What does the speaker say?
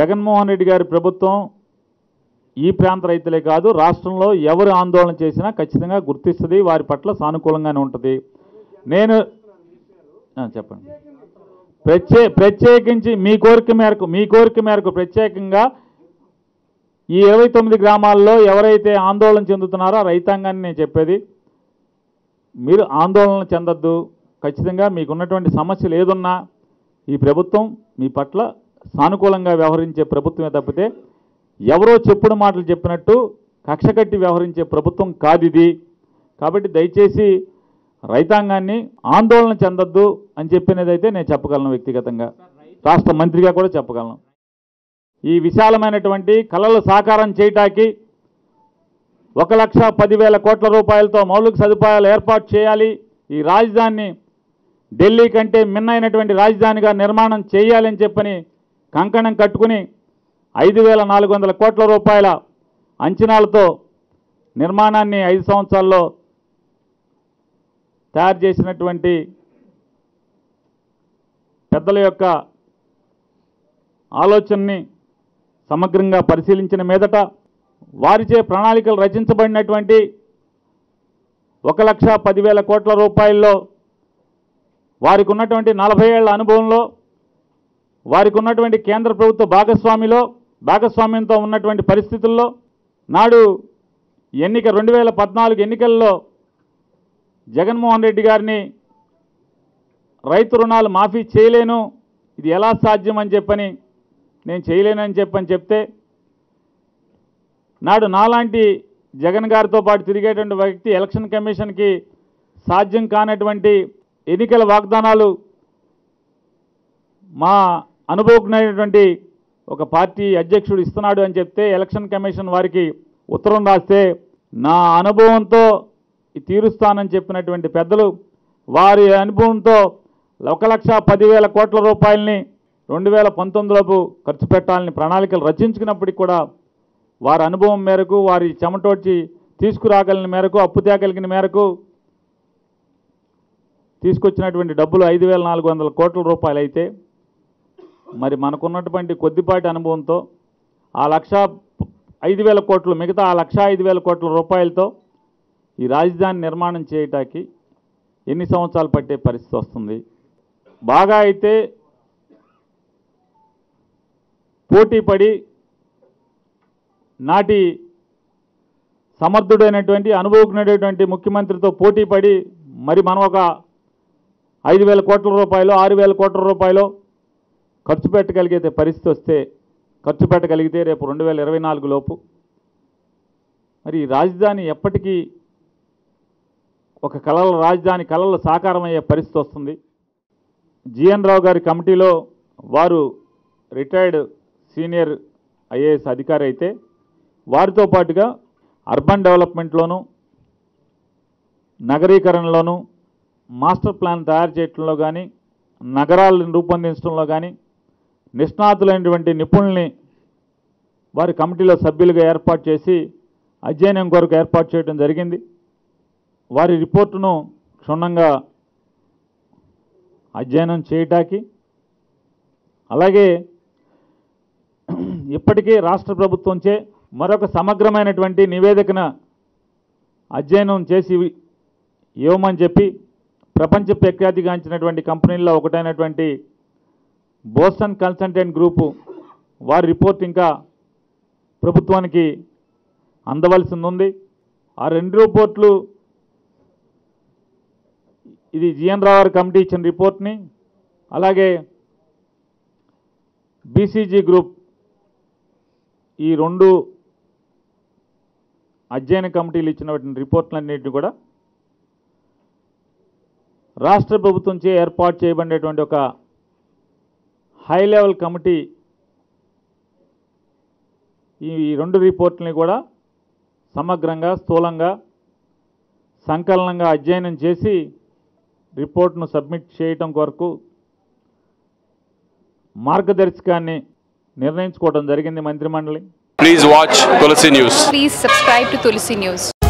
జగన్మోహన్ రెడ్డి గారి ప్రభుత్వం ఈ ప్రాంత రైతులే కాదు రాష్ట్రంలో ఎవరు ఆందోళన చేసినా ఖచ్చితంగా గుర్తిస్తుంది వారి పట్ల సానుకూలంగానే ఉంటుంది నేను ఆ, చెప్పండి ప్రత్యే ప్రత్యేకించి మీ కోరిక మేరకు మీ కోరిక మేరకు ప్రత్యేకంగా ఈ ఇరవై తొమ్మిది గ్రామాల్లో ఎవరైతే ఆందోళన చెందుతున్నారో ఆ రైతాంగాన్ని నేను చెప్పేది మీరు ఆందోళన చెందొద్దు ఖచ్చితంగా మీకున్నటువంటి సమస్యలు ఏదున్నా ఈ ప్రభుత్వం మీ పట్ల సానుకూలంగా వ్యవహరించే ప్రభుత్వమే తప్పితే ఎవరో చెప్పుడు మాటలు చెప్పినట్టు కక్ష కట్టి వ్యవహరించే ప్రభుత్వం కాదు ఇది కాబట్టి దయచేసి రైతాంగాన్ని ఆందోళన చెందొద్దు అని చెప్పినదైతే నేను చెప్పగలను వ్యక్తిగతంగా రాష్ట్ర మంత్రిగా కూడా చెప్పగలను ఈ విశాలమైనటువంటి కళలు సాకారం చేయటానికి ఒక లక్ష పదివేల కోట్ల రూపాయలతో మౌలిక సదుపాయాలు ఏర్పాటు చేయాలి ఈ రాజధానిని ఢిల్లీ కంటే మిన్నైనటువంటి రాజధానిగా నిర్మాణం చేయాలని చెప్పని కంకణం కట్టుకుని ఐదు వేల నాలుగు వందల కోట్ల రూపాయల అంచనాలతో నిర్మాణాన్ని ఐదు సంవత్సరాల్లో తయారు చేసినటువంటి పెద్దల యొక్క ఆలోచనని సమగ్రంగా పరిశీలించిన మీదట వారిచే ప్రణాళికలు రచించబడినటువంటి ఒక లక్ష పదివేల కోట్ల రూపాయల్లో వారికి ఉన్నటువంటి నలభై ఏళ్ల అనుభవంలో వారికి ఉన్నటువంటి కేంద్ర ప్రభుత్వ భాగస్వామిలో భాగస్వామ్యంతో ఉన్నటువంటి పరిస్థితుల్లో నాడు ఎన్నిక రెండు వేల పద్నాలుగు ఎన్నికల్లో జగన్మోహన్ రెడ్డి గారిని రైతు రుణాలు మాఫీ చేయలేను ఇది ఎలా సాధ్యం అని చెప్పని నేను చేయలేనని చెప్పని చెప్తే నాడు నాలాంటి జగన్ గారితో పాటు తిరిగేటువంటి వ్యక్తి ఎలక్షన్ కమిషన్కి సాధ్యం కానటువంటి ఎన్నికల వాగ్దానాలు మా అనుభవజ్ఞైనటువంటి ఒక పార్టీ అధ్యక్షుడు ఇస్తున్నాడు అని చెప్తే ఎలక్షన్ కమిషన్ వారికి ఉత్తరం రాస్తే నా అనుభవంతో ఇది తీరుస్తానని చెప్పినటువంటి పెద్దలు వారి అనుభవంతో ఒక లక్ష పదివేల కోట్ల రూపాయలని రెండు వేల పంతొమ్మిదిలోపు ఖర్చు పెట్టాలని ప్రణాళికలు రచించుకున్నప్పటికి కూడా వారి అనుభవం మేరకు వారి చెమటోడ్చి తీసుకురాగలిగిన మేరకు అప్పు తేగలిగిన మేరకు తీసుకొచ్చినటువంటి డబ్బులు ఐదు వేల నాలుగు వందల కోట్ల రూపాయలు అయితే మరి మనకున్నటువంటి కొద్దిపాటి అనుభవంతో ఆ లక్ష ఐదు వేల కోట్లు మిగతా ఆ లక్ష ఐదు వేల కోట్ల రూపాయలతో ఈ రాజధాని నిర్మాణం చేయటానికి ఎన్ని సంవత్సరాలు పట్టే పరిస్థితి వస్తుంది బాగా అయితే పోటీ పడి నాటి సమర్థుడైనటువంటి అనుభవజ్ఞుడైనటువంటి ముఖ్యమంత్రితో పోటీ పడి మరి మనం ఒక ఐదు వేల కోట్ల రూపాయలు ఆరు వేల కోట్ల రూపాయలు ఖర్చు పెట్టగలిగితే పరిస్థితి వస్తే ఖర్చు పెట్టగలిగితే రేపు రెండు వేల ఇరవై నాలుగు లోపు మరి ఈ రాజధాని ఎప్పటికీ ఒక కళల రాజధాని కళల సాకారం అయ్యే పరిస్థితి వస్తుంది జిఎన్ రావు గారి కమిటీలో వారు రిటైర్డ్ సీనియర్ ఐఏఎస్ అధికారి అయితే వారితో పాటుగా అర్బన్ డెవలప్మెంట్లోను నగరీకరణలోను మాస్టర్ ప్లాన్ తయారు చేయడంలో కానీ నగరాలను రూపొందించడంలో కానీ నిష్ణాతులైనటువంటి నిపుణుల్ని వారి కమిటీలో సభ్యులుగా ఏర్పాటు చేసి అధ్యయనం కొరకు ఏర్పాటు చేయడం జరిగింది వారి రిపోర్టును క్షుణ్ణంగా అధ్యయనం చేయటానికి అలాగే ఇప్పటికే రాష్ట్ర ప్రభుత్వంచే మరొక సమగ్రమైనటువంటి నివేదికను అధ్యయనం చేసి ఇవ్వమని చెప్పి ప్రపంచ ప్రఖ్యాతిగాంచినటువంటి కంపెనీల్లో ఒకటైనటువంటి బోస్టన్ కన్సల్టెంట్ గ్రూపు వారి రిపోర్ట్ ఇంకా ప్రభుత్వానికి అందవలసింది ఉంది ఆ రెండు రిపోర్ట్లు ఇది జిఎన్ రావు గారి కమిటీ ఇచ్చిన రిపోర్ట్ని అలాగే బీసీజీ గ్రూప్ ఈ రెండు అధ్యయన కమిటీలు ఇచ్చినటువంటి రిపోర్ట్లన్నింటినీ కూడా రాష్ట్ర ప్రభుత్వంచే ఏర్పాటు చేయబడినటువంటి ఒక హై లెవెల్ కమిటీ ఈ రెండు రిపోర్ట్లని కూడా సమగ్రంగా స్థూలంగా సంకలనంగా అధ్యయనం చేసి రిపోర్ట్ను సబ్మిట్ చేయటం కొరకు మార్గదర్శకాన్ని నిర్ణయించుకోవడం జరిగింది మంత్రిమండలి Please watch Tulsi News. Please subscribe to Tulsi News.